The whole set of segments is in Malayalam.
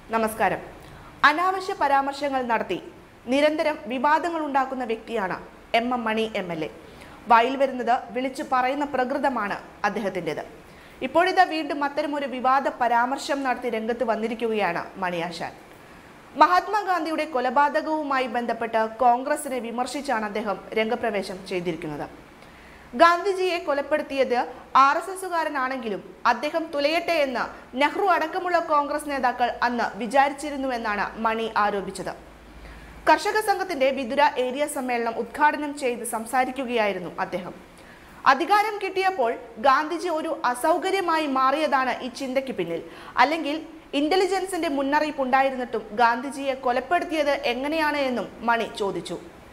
നമസ്കാരം അനാവശ്യ പരാമർശങ്ങൾ നടത്തി നിരന്തരം വിവാദങ്ങൾ ഉണ്ടാക്കുന്ന വ്യക്തിയാണ് M M Mani M L A വായിൽ വരുന്നത് വിളിച്ചു പറയുന്ന പ്രകൃതമാണ് അദ്ദേഹത്തിൻ്റെത് ഇപ്പോഴിതാ വീണ്ടും അത്തരമൊരു വിവാദ പരാമർശം നടത്തി രംഗത്ത് വന്നിരിക്കുകയാണ് മണിയാശാൻ മഹാത്മാഗാന്ധിയുടെ കൊലപാതകവുമായി ബന്ധപ്പെട്ട് കോൺഗ്രസിനെ വിമർശിച്ചാണ് അദ്ദേഹം രംഗപ്രവേശം ചെയ്തിരിക്കുന്നത് ഗാന്ധിജിയെ കൊലപ്പെടുത്തിയത് ആർ എസ് എസുകാരനാണെങ്കിലും അദ്ദേഹം തുലയട്ടെ എന്ന് നെഹ്റു അടക്കമുള്ള കോൺഗ്രസ് നേതാക്കൾ അന്ന് വിചാരിച്ചിരുന്നുവെന്നാണ് മണി ആരോപിച്ചത് കർഷക സംഘത്തിന്റെ വിതുര ഏരിയ സമ്മേളനം ഉദ്ഘാടനം ചെയ്ത് സംസാരിക്കുകയായിരുന്നു അദ്ദേഹം അധികാരം കിട്ടിയപ്പോൾ ഗാന്ധിജി ഒരു അസൗകര്യമായി മാറിയതാണ് ഈ ചിന്തയ്ക്ക് പിന്നിൽ അല്ലെങ്കിൽ ഇന്റലിജൻസിന്റെ മുന്നറിയിപ്പ് ഉണ്ടായിരുന്നിട്ടും ഗാന്ധിജിയെ കൊലപ്പെടുത്തിയത് എങ്ങനെയാണ് എന്നും മണി ചോദിച്ചു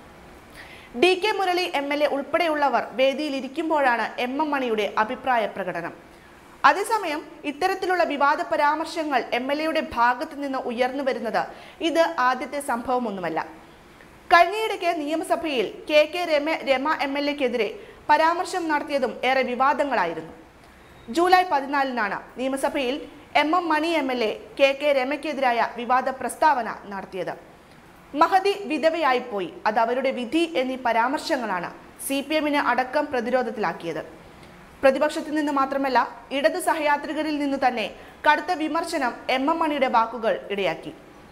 D K Murali M L A ഉൾപ്പെടെയുള്ളവർ വേദിയിൽ ഇരിക്കുമ്പോഴാണ് എം എം മണിയുടെ അഭിപ്രായ പ്രകടനം അതേസമയം ഇത്തരത്തിലുള്ള വിവാദ പരാമർശങ്ങൾ എം എൽ എയുടെ ഭാഗത്തു നിന്ന് ഉയർന്നു വരുന്നത് ഇത് ആദ്യത്തെ സംഭവമൊന്നുമല്ല കഴിഞ്ഞയിടയ്ക്ക് നിയമസഭയിൽ K K Rama Rama M L എക്കെതിരെ പരാമർശം നടത്തിയതും ഏറെ വിവാദങ്ങളായിരുന്നു ജൂലൈ പതിനാലിനാണ് നിയമസഭയിൽ M M Mani M L A K K രമയ്ക്കെതിരായ വിവാദ പ്രസ്താവന നടത്തിയത് മഹതി വിധവയായിപ്പോയി അത് അവരുടെ വിധി എന്നീ പരാമർശങ്ങളാണ് സി പി എമ്മിനെ അടക്കം പ്രതിരോധത്തിലാക്കിയത് പ്രതിപക്ഷത്തിൽ നിന്ന് മാത്രമല്ല ഇടതു സഹയാത്രികരിൽ നിന്ന് തന്നെ കടുത്ത വിമർശനം എം എം മണിയുടെ വാക്കുകൾ ഇടയാക്കി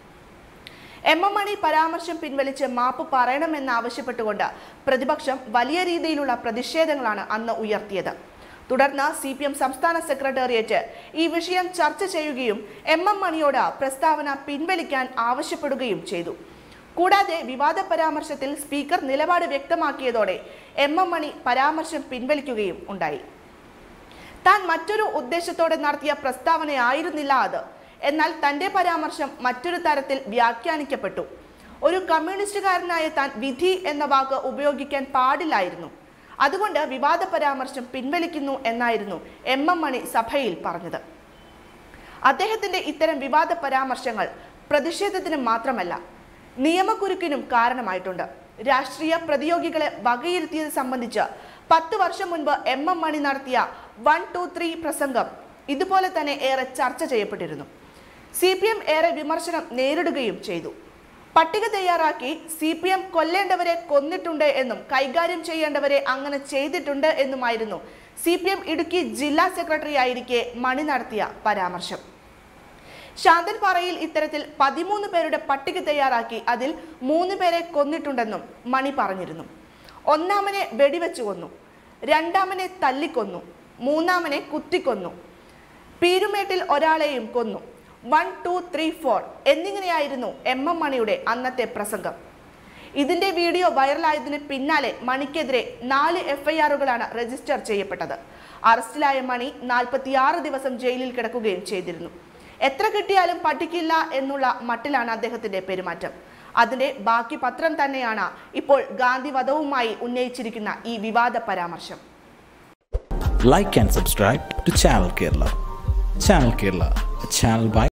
എം എം മണി പരാമർശം പിൻവലിച്ച് മാപ്പ് പറയണമെന്ന് ആവശ്യപ്പെട്ടുകൊണ്ട് പ്രതിപക്ഷം വലിയ രീതിയിലുള്ള പ്രതിഷേധങ്ങളാണ് അന്ന് ഉയർത്തിയത് തുടർന്ന് സി പി എം സംസ്ഥാന സെക്രട്ടേറിയറ്റ് ഈ വിഷയം ചർച്ച ചെയ്യുകയും എം എം മണിയോട് പ്രസ്താവന പിൻവലിക്കാൻ ആവശ്യപ്പെടുകയും ചെയ്തു കൂടാതെ വിവാദ പരാമർശത്തിൽ സ്പീക്കർ നിലപാട് വ്യക്തമാക്കിയതോടെ എം എം മണി പരാമർശം പിൻവലിക്കുകയും ഉണ്ടായി താൻ മറ്റൊരു ഉദ്ദേശത്തോടെ നടത്തിയ പ്രസ്താവനയായിരുന്നില്ല അത് എന്നാൽ തന്റെ പരാമർശം മറ്റൊരു തരത്തിൽ വ്യാഖ്യാനിക്കപ്പെട്ടു ഒരു കമ്മ്യൂണിസ്റ്റുകാരനായ താൻ വിധി എന്ന വാക്ക് ഉപയോഗിക്കാൻ പാടില്ലായിരുന്നു അതുകൊണ്ട് വിവാദ പരാമർശം പിൻവലിക്കുന്നു എന്നായിരുന്നു എം എം മണി സഭയിൽ പറഞ്ഞത് അദ്ദേഹത്തിന്റെ ഇത്തരം വിവാദ പരാമർശങ്ങൾ പ്രതിഷേധത്തിന് മാത്രമല്ല നിയമക്കുരുക്കിനും കാരണമായിട്ടുണ്ട് രാഷ്ട്രീയ പ്രതിയോഗികളെ വകയിരുത്തിയത് സംബന്ധിച്ച് പത്ത് വർഷം മുൻപ് എം എം മണി നടത്തിയ വൺ ടു ത്രീ പ്രസംഗം ഇതുപോലെ തന്നെ ഏറെ ചർച്ച ചെയ്യപ്പെട്ടിരുന്നു സി പി എം ഏറെ വിമർശനം നേരിടുകയും ചെയ്തു പട്ടിക തയ്യാറാക്കി സി പി എം കൊല്ലേണ്ടവരെ കൊന്നിട്ടുണ്ട് എന്നും കൈകാര്യം ചെയ്യേണ്ടവരെ അങ്ങനെ ചെയ്തിട്ടുണ്ട് എന്നുമായിരുന്നു സി പി എം ഇടുക്കി ജില്ലാ സെക്രട്ടറി ആയിരിക്കെ മണി നടത്തിയ പരാമർശം ശാന്തൻ പാറയിൽ ഇത്തരത്തിൽ പതിമൂന്ന് പേരുടെ പട്ടിക തയ്യാറാക്കി അതിൽ മൂന്ന് പേരെ കൊന്നിട്ടുണ്ടെന്നും മണി പറഞ്ഞിരുന്നു ഒന്നാമനെ വെടിവെച്ച് കൊന്നു രണ്ടാമനെ തല്ലിക്കൊന്നു മൂന്നാമനെ കുത്തിക്കൊന്നു പീരുമേട്ടിൽ ഒരാളെയും കൊന്നു വൺ ടു ത്രീ ഫോർ എന്നിങ്ങനെയായിരുന്നു എം എം മണിയുടെ അന്നത്തെ പ്രസംഗം ഇതിന്റെ വീഡിയോ വൈറലായതിന് പിന്നാലെ മണിക്കെതിരെ നാല് എഫ്ഐആറുകളാണ് രജിസ്റ്റർ ചെയ്യപ്പെട്ടത് അറസ്റ്റിലായ മണി നാൽപ്പത്തിയാറ് ദിവസം ജയിലിൽ കിടക്കുകയും ചെയ്തിരുന്നു എത്ര കിട്ടിയാലും പഠിക്കില്ല എന്നുള്ള മട്ടിലാണ് അദ്ദേഹത്തിന്റെ പെരുമാറ്റം അതിന്റെ ബാക്കി പത്രം തന്നെയാണ് ഇപ്പോൾ ഗാന്ധി വധവുമായി ഉന്നയിച്ചിരിക്കുന്ന ഈ വിവാദ പരാമർശം like and subscribe to Channel Kerala. Channel Kerala, a channel by